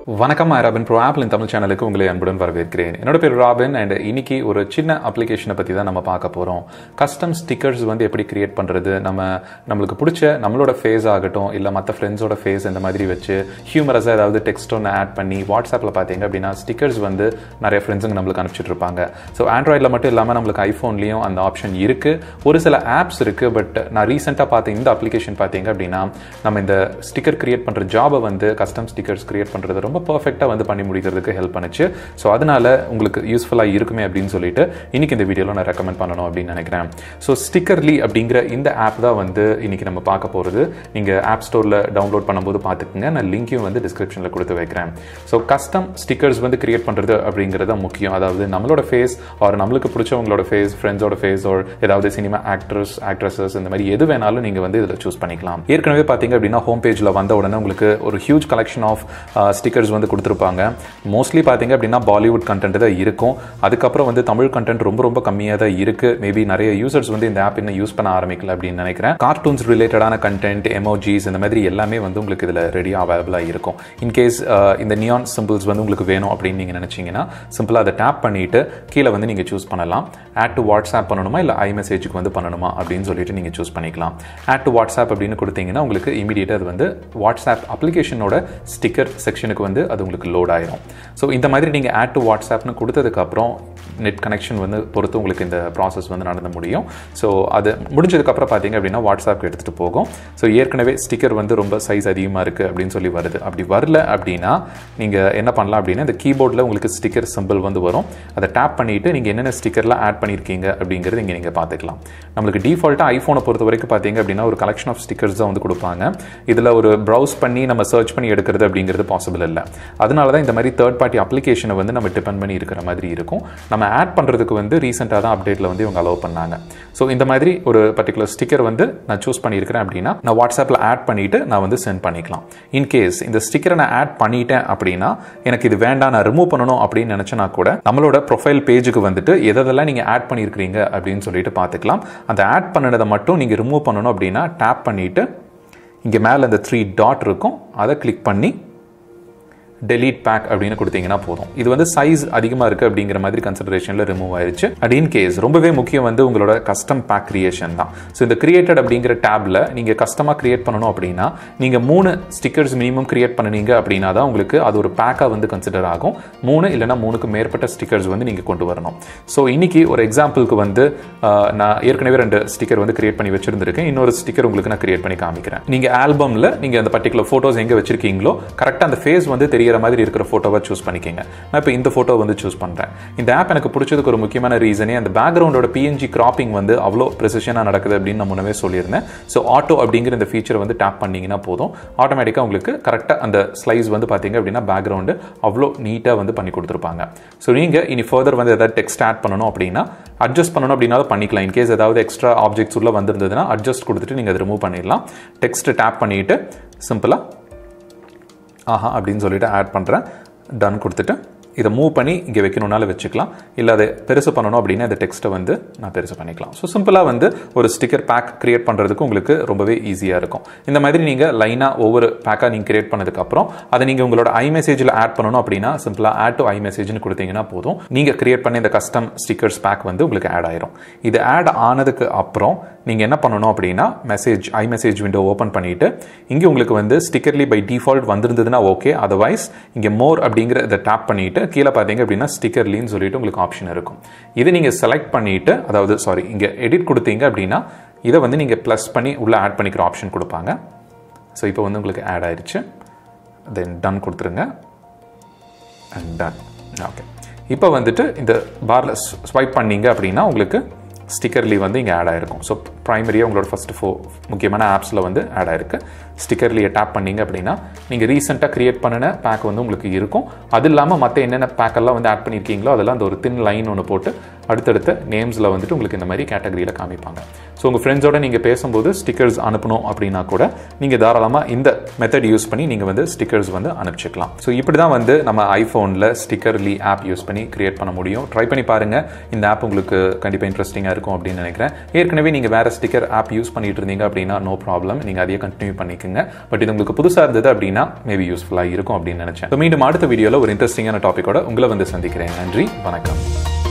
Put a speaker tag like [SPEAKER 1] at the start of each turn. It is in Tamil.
[SPEAKER 1] வணக்கம் ராபின் ப்ரோ ஆப்பிள் தமிழ் சேனலுக்கு உங்களை அன்புடன் வரவேற்கிறேன் என்னோட பேர் ராபின் அண்ட் இன்னைக்கு ஒரு சின்ன அப்ளிகேஷனை பற்றி தான் நம்ம பார்க்க போகிறோம் கஸ்டம் ஸ்டிக்கர்ஸ் வந்து எப்படி கிரியேட் பண்ணுறது நம்ம நம்மளுக்கு பிடிச்ச நம்மளோட ஃபேஸ் ஆகட்டும் இல்லை மற்ற ஃப்ரெண்ட்ஸோட ஃபேஸ் இந்த மாதிரி வச்சு ஹியூமரஸாக ஏதாவது டெக்ஸ்ட் ஒன்று ஆட் பண்ணி வாட்ஸ்அப்பில் பார்த்தீங்க அப்படின்னா ஸ்டிக்கர்ஸ் வந்து நிறைய ஃப்ரெண்ட்ஸுங்க நம்மளுக்கு அனுப்பிச்சிட்டு இருப்பாங்க ஸோ ஆண்ட்ராய்டில் மட்டும் இல்லாமல் நம்மளுக்கு ஐஃபோன்லேயும் அந்த ஆப்ஷன் இருக்குது ஒரு சில ஆப்ஸ் இருக்குது பட் நான் ரீசெண்டாக பார்த்த இந்த அப்ளிகேஷன் பார்த்தீங்க அப்படின்னா நம்ம இந்த ஸ்டிக்கர் கிரியேட் பண்ணுற ஜாபை வந்து கஸ்டம் ஸ்டிக்கர்ஸ் கிரியேட் பண்ணுறது ரொம்ப பர்ஃபெக்டாக வந்து பண்ணி முடிக்கிறதுக்கு ஹெல்ப் பண்ணுச்சு ஸோ அதனால உங்களுக்கு யூஸ்ஃபுல்லாக இருக்குமே அப்படின்னு சொல்லிட்டு இன்னைக்கு இந்த வீடியோவில் நான் ரெக்கமெண்ட் பண்ணணும் அப்படின்னு நினைக்கிறேன் ஸோ ஸ்டிக்கர்லி அப்படிங்கிற இந்த ஆப் தான் வந்து இன்னைக்கு நம்ம பார்க்க போகிறது நீங்கள் ஆப் ஸ்டோரில் டவுன்லோட் பண்ணும்போது பார்த்துக்குங்க நான் லிங்க்கையும் வந்து டிஸ்கிரிப்ஷனில் கொடுத்து வைக்கிறேன் ஸோ கஸ்டம் ஸ்டிக்கர்ஸ் வந்து கிரியேட் பண்ணுறது அப்படிங்கிறது தான் முக்கியம் அதாவது நம்மளோட ஃபேஸ் ஆர் நம்மளுக்கு பிடிச்சவங்களோட ஃபேஸ் ஃப்ரெண்ட்ஸோட ஃபேஸ் ஒரு ஏதாவது சினிமா ஆக்டர்ஸ் ஆக்ட்ரஸஸ் இந்த மாதிரி எது வேணாலும் நீங்கள் வந்து இதில் சூஸ் பண்ணிக்கலாம் ஏற்கனவே பார்த்தீங்க அப்படின்னா ஹோம் பேஜில் வந்த உடனே உங்களுக்கு ஒரு ஹியூஜ் கலெக்ஷன் ஆஃப் ஸ்டிக்கர்ஸ் வந்து கொடுத்துருப்பாங்க மோஸ்ட்லி பார்த்தீங்க அப்படின்னா பாலிவுட் கண்டென்ட் தான் இருக்கும் அதுக்கப்புறம் வந்து தமிழ் கண்டென்ட் ரொம்ப ரொம்ப கம்மியாக தான் இருக்கு மேபி நிறைய யூசர்ஸ் வந்து இந்த ஆப் இன்னும் யூஸ் பண்ண ஆரம்பிக்கல அப்படின்னு நினைக்கிறேன் கார்ட்டூன்ஸ் ரிலேட்டடான கண்டென்ட் எமோஜிஸ் இந்த மாதிரி எல்லாமே வந்து உங்களுக்கு இதில் ரெடியாக அவைலபிளாக இருக்கும் இன்கேஸ் இந்த நியான் சிம்பிள்ஸ் வந்து உங்களுக்கு வேணும் அப்படின்னு நீங்கள் நினச்சிங்கன்னா சிம்பிளாக அதை டேப் பண்ணிட்டு கீழே வந்து நீங்கள் சூஸ் பண்ணலாம் ஆட் டு வாட்ஸ்அப் பண்ணணுமா இல்லை ஐ மெசேஜுக்கு வந்து பண்ணணுமா அப்படின்னு சொல்லிட்டு நீங்கள் சூஸ் பண்ணிக்கலாம் ஆட் டு வாட்ஸ்அப் அப்படின்னு கொடுத்தீங்கன்னா உங்களுக்கு இமீடியட்டாக அது வந்து வாட்ஸ்அப் அப்ளிகேஷனோட ஸ்டிக்கர் செக்ஷனுக்கு வந்து அது உங்களுக்கு லோட் ஆயிரும் ஸோ இந்த மாதிரி நீங்கள் ஆட் டு வாட்ஸ்அப்னு கொடுத்ததுக்கப்புறம் நெட் கனெக்ஷன் வந்து பொறுத்து உங்களுக்கு இந்த ப்ராசஸ் வந்து நடந்து முடியும் ஸோ அது முடிஞ்சதுக்கப்புறம் பார்த்தீங்க அப்படின்னா வாட்ஸ்அப் எடுத்துகிட்டு போகும் ஸோ ஏற்கனவே ஸ்டிக்கர் வந்து ரொம்ப சைஸ் அதிகமாக இருக்குது அப்படின்னு சொல்லி வருது அப்படி வரல அப்படின்னா நீங்கள் என்ன பண்ணலாம் அப்படின்னா இந்த கீபோர்டில் உங்களுக்கு ஸ்டிக்கர் சிம்பிள் வந்து வரும் அதை டேப் பண்ணிவிட்டு நீங்கள் என்னென்ன ஸ்டிக்கர்லாம் ஆட் பண்ணியிருக்கீங்க அப்படிங்கிறது இங்கே நீங்கள் பார்த்துக்கலாம் நம்மளுக்கு டிஃபால்ட்டாக ஐஃபோனை பொறுத்த வரைக்கும் பார்த்தீங்க அப்படின்னா ஒரு கலெக்ஷன் ஆஃப் ஸ்டிக்கர்ஸ் தான் வந்து கொடுப்பாங்க இதில் ஒரு ப்ரௌஸ் பண்ணி நம்ம சர்ச் பண்ணி எடுக்கிறது அப்படிங்கிறது பாசிபிள் இல்லை அதனால தான் இந்த மாதிரி தேர்ட் பார்ட்டி அப்ளிகேஷனை வந்து நம்ம டிபெண்ட் பண்ணி இருக்கிற மாதிரி இருக்கும் நம்ம ஆட் பண்ணுறதுக்கு வந்து ரீசெண்டாக தான் அப்டேட்டில் வந்து இவங்க அலோவ் பண்ணாங்க ஸோ இந்த மாதிரி ஒரு பர்டிகுலர் ஸ்டிக்கர் வந்து நான் சூஸ் பண்ணியிருக்கிறேன் அப்படின்னா நான் வாட்ஸ்அப்பில் ஆட் பண்ணிவிட்டு நான் வந்து சென்ட் பண்ணிக்கலாம் இன்கேஸ் இந்த ஸ்டிக்கரை நான் ஆட் பண்ணிட்டேன் அப்படின்னா எனக்கு இது வேண்டாம் நான் ரிமூவ் பண்ணணும் அப்படின்னு நினச்சனா கூட நம்மளோட ப்ரொஃபைல் பேஜுக்கு வந்துட்டு எதெல்லாம் நீங்கள் ஆட் பண்ணியிருக்கிறீங்க அப்படின்னு சொல்லிட்டு பார்த்துக்கலாம் அந்த ஆட் பண்ணினதை மட்டும் நீங்கள் ரிமூவ் பண்ணணும் அப்படின்னா டேப் பண்ணிவிட்டு இங்கே மேலே அந்த த்ரீ டாட் இருக்கும் அதை கிளிக் பண்ணி டெலீட் பேக் அப்படின்னு கொடுத்தீங்கன்னா போதும் இது வந்து சைஸ் அதிகமாக இருக்குது அப்படிங்கிற மாதிரி கன்சிடரேஷனில் ரிமூவ் ஆயிருச்சு அண்ட் இன் கேஸ் ரொம்பவே முக்கியம் வந்து உங்களோட கஸ்டம் பேக் கிரியேஷன் தான் ஸோ இந்த கிரியேட்டட் அப்படிங்கிற டேப்ல நீங்கள் கஸ்டமாக கிரியேட் பண்ணணும் அப்படின்னா நீங்கள் மூணு ஸ்டிக்கர்ஸ் மினிமம் கிரியேட் பண்ணினீங்க அப்படின்னா தான் உங்களுக்கு அது ஒரு பேக்காக வந்து கன்சிடர் ஆகும் மூணு இல்லைனா மூணுக்கு மேற்பட்ட ஸ்டிக்கர்ஸ் வந்து நீங்கள் கொண்டு வரணும் ஸோ இன்னைக்கு ஒரு எக்ஸாம்பிளுக்கு வந்து நான் ஏற்கனவே ரெண்டு ஸ்டிக்கர் வந்து கிரியேட் பண்ணி வச்சிருந்திருக்கேன் இன்னொரு ஸ்டிக்கர் உங்களுக்கு நான் கிரியேட் பண்ணி காமிக்கிறேன் நீங்கள் ஆல்பமில் நீங்கள் அந்த பர்டிகுலர் ஃபோட்டோஸ் எங்கே வச்சிருக்கீங்களோ கரெக்டாக அந்த ஃபேஸ் வந்து தெரியற மாதிரி இருக்கிற ஃபோட்டோவை சூஸ் பண்ணிக்கோங்க நான் இப்போ இந்த ஃபோட்டோ வந்து சூஸ் பண்ணுறேன் இந்த ஆப் எனக்கு பிடிச்சதுக்கு ஒரு முக்கியமான ரீசனே அந்த பேக்ரவுண்டோட பிஎன்ஜி கிராப்பிங் வந்து அவ்வளோ ப்ரெசிஷனாக நடக்குது அப்படின்னு நான் முன்னவே சொல்லியிருந்தேன் ஸோ ஆட்டோ அப்படிங்கிற இந்த ஃபீச்சரை வந்து டேப் பண்ணிங்கன்னா போதும் ஆட்டோமேட்டிக்காக உங்களுக்கு கரெக்டாக அந்த ஸ்லைஸ் வந்து பார்த்தீங்க அப்படின்னா பேக்ரவுண்டு அவ்வளோ நீட்டாக வந்து பண்ணி கொடுத்துருப்பாங்க ஸோ நீங்கள் இனி ஃபர்தர் வந்து எதாவது டெக்ஸ்ட் ஆட் பண்ணணும் அப்படின்னா அட்ஜஸ்ட் பண்ணணும் அப்படின்னாலும் பண்ணிக்கலாம் இன்கேஸ் ஏதாவது எக்ஸ்ட்ரா ஆப்ஜெக்ட்ஸ் உள்ள வந்திருந்ததுன்னா அட்ஜஸ்ட் கொடுத்துட்டு நீங்கள் அதை ரிமூவ் பண்ணிடலாம் டெக்ஸ்ட் டேப் பண்ணிட்டு சிம்பிளாக ஆஹா அப்படின்னு சொல்லிட்டு ஆட் பண்ணுறேன் டன் கொடுத்துட்டு இதை மூவ் பண்ணி இங்கே வைக்கணுன்னாலும் வச்சுக்கலாம் இல்லை அதை பெருசு பண்ணணும் அப்படின்னா இந்த டெக்ஸ்ட்டை வந்து நான் பெருசு பண்ணிக்கலாம் ஸோ சிம்பிளாக வந்து ஒரு ஸ்டிக்கர் பேக் கிரியேட் பண்ணுறதுக்கு உங்களுக்கு ரொம்பவே ஈஸியாக இருக்கும் இந்த மாதிரி நீங்கள் லைனாக ஒவ்வொரு பேக்காக நீங்கள் கிரியேட் பண்ணதுக்கப்புறம் அதை நீங்கள் உங்களோட ஐ மெசேஜில் ஆட் பண்ணணும் அப்படின்னா சிம்பிளாக ஆட் டு ஐ மெசேஜ்னு கொடுத்தீங்கன்னா போதும் நீங்கள் கிரியேட் பண்ண இந்த கஸ்டம் ஸ்டிக்கர்ஸ் பேக் வந்து உங்களுக்கு ஆட் ஆயிரும் இது ஆட் ஆனதுக்கு அப்புறம் நீங்கள் என்ன பண்ணணும் அப்படின்னா மெசேஜ் ஐ மெசேஜ் விண்டோ ஓப்பன் பண்ணிவிட்டு இங்கே உங்களுக்கு வந்து ஸ்டிக்கர்லி பை டிஃபால்ட் வந்திருந்ததுன்னா ஓகே அதர்வைஸ் இங்கே மோர் அப்படிங்கிற இதை டேப் பண்ணிவிட்டு கீழே பார்த்தீங்க அப்படின்னா ஸ்டிக்கர்லின்னு சொல்லிட்டு உங்களுக்கு ஆப்ஷன் இருக்கும் இது நீங்கள் செலக்ட் பண்ணிவிட்டு அதாவது சாரி இங்கே எடிட் கொடுத்தீங்க அப்படின்னா இதை வந்து நீங்கள் ப்ளஸ் பண்ணி உள்ளே ஆட் பண்ணிக்கிற ஆப்ஷன் கொடுப்பாங்க ஸோ இப்போ வந்து உங்களுக்கு ஆட் ஆயிடுச்சு தென் டன் கொடுத்துருங்க அண்ட் டன் ஓகே இப்போ வந்துட்டு இந்த பாரில் ஸ்வைப் பண்ணீங்க அப்படின்னா உங்களுக்கு ஸ்டிக்கர்லி வந்து இங்கே ஆட் ஆயிருக்கும் ஸோ ப்ரைமரியாக உங்களோட ஃபஸ்ட்டு ஃபோ முக்கியமான ஆப்ஸில் வந்து ஆட் ஆயிருக்கு ஸ்டிக்கர்லியை டேப் பண்ணீங்க அப்படின்னா நீங்கள் ரீசெண்டாக கிரியேட் பண்ணின பேக் வந்து உங்களுக்கு இருக்கும் அது இல்லாமல் மற்ற என்னென்ன பேக்கெல்லாம் வந்து ஆட் பண்ணியிருக்கீங்களோ அதெல்லாம் அந்த ஒரு தின் லைன் ஒன்று போட்டு அடுத்தடுத்த நேம்ஸில் வந்துட்டு உங்களுக்கு இந்த மாதிரி கேட்டகரியில் காமிப்பாங்க ஸோ உங்கள் ஃப்ரெண்ட்ஸோட நீங்கள் பேசும்போது ஸ்டிக்கர்ஸ் அனுப்பணும் அப்படின்னா கூட நீங்கள் தாராளமாக இந்த மெத்தட் யூஸ் பண்ணி நீங்கள் வந்து ஸ்டிக்கர்ஸ் வந்து அனுப்பிச்சிக்கலாம் ஸோ இப்படி தான் வந்து நம்ம ஐஃபோனில் ஸ்டிக்கர்லி ஆப் யூஸ் பண்ணி கிரியேட் பண்ண முடியும் ட்ரை பண்ணி பாருங்கள் இந்த ஆப் உங்களுக்கு கண்டிப்பாக இன்ட்ரெஸ்டிங்காக இருக்கும் அப்படின்னு நினைக்கிறேன் ஏற்கனவே நீங்கள் வேறு ஸ்டிக்கர் ஆப் யூஸ் பண்ணிட்டு இருந்தீங்க அப்படின்னா நோ ப்ராப்ளம் நீங்கள் அதையே கண்டினியூ பண்ணிக்கோங்க பட் இது உங்களுக்கு புதுசாக இருந்தது அப்படின்னா மேபி யூஸ்ஃபுல்லாக இருக்கும் அப்படின்னு நினச்சேன் ஸோ மீண்டும் அடுத்த வீடியோவில் ஒரு இன்ட்ரெஸ்டிங்கான டாப்பிக்கோட உங்களை வந்து சந்திக்கிறேன் நன்றி வணக்கம்